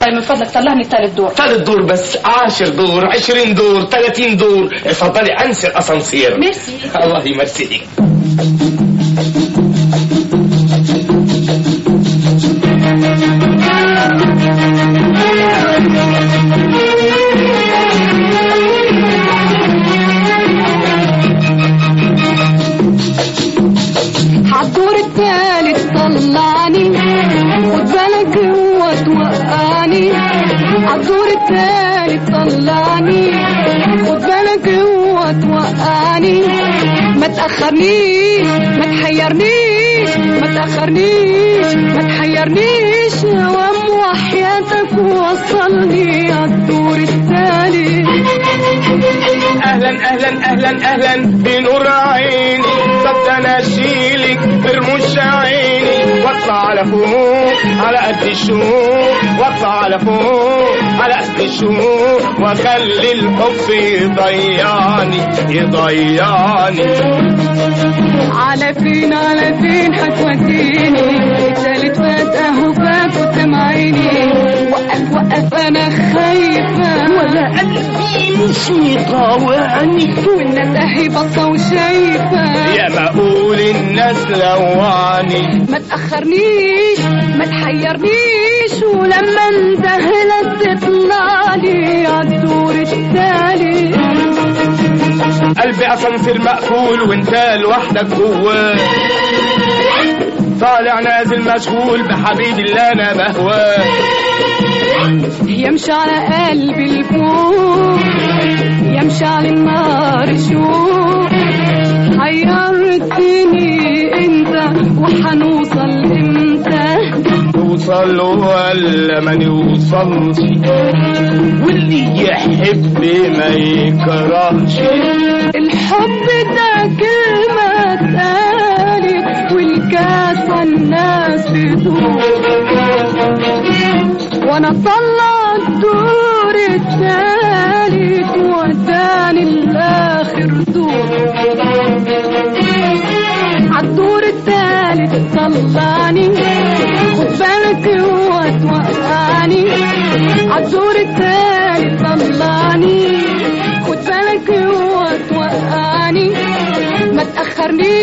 طيب من فضلك طلعني الثالث دور ثالث دور بس عاشر دور عشرين دور ثلاثين دور اتفضلي انسي الاسانسير ميرسي الله يمسيك عالدور التالت طلعني خد بالك هو توقعني عالدور التالت طلعني خد بالك هو توقعني ما تأخرنيش ما تحيرنيش ما تأخرنيش ما تحيرنيش يا وام وحياتك وصلني عالدور التالت اهلا اهلا اهلا اهلا بنور عيني طب انا اشيلك برموش عيني واطلع على فوق على قد الشوق واطلع على فوق على قد الشوق واخلي الحب يضيعني يضيعني على فين على فين هتوديني التالت فات اهو فات قدام عيني وقف وقف انا خايفة ولا قلبي مش مطاوعني والناس اهي باصة وشايفة يا ما اقول الناس لوعني ما تأخرنيش ما تحيرنيش ولما اندهلك تطلع لي عالدور التالي قلبي اسانسير مقفول وانت لوحدك جواه طالع نازل مشغول بحبيبي اللي انا بهواه يمشي على قلبي الفوق يمشي على النار شوق حيرتني انت وحنوصل امتى توصل ولا ما نوصلش واللي يحب ما يكرهش الحب ده كلمة اتقالت والكاس الناس بتدوق وانا طلع الدور التالت وداني الاخر دور عالدور التالت طلعني خد بالك هو توقعني عالدور التالت طلعني خد بالك هو توقعني ما تأخرنيش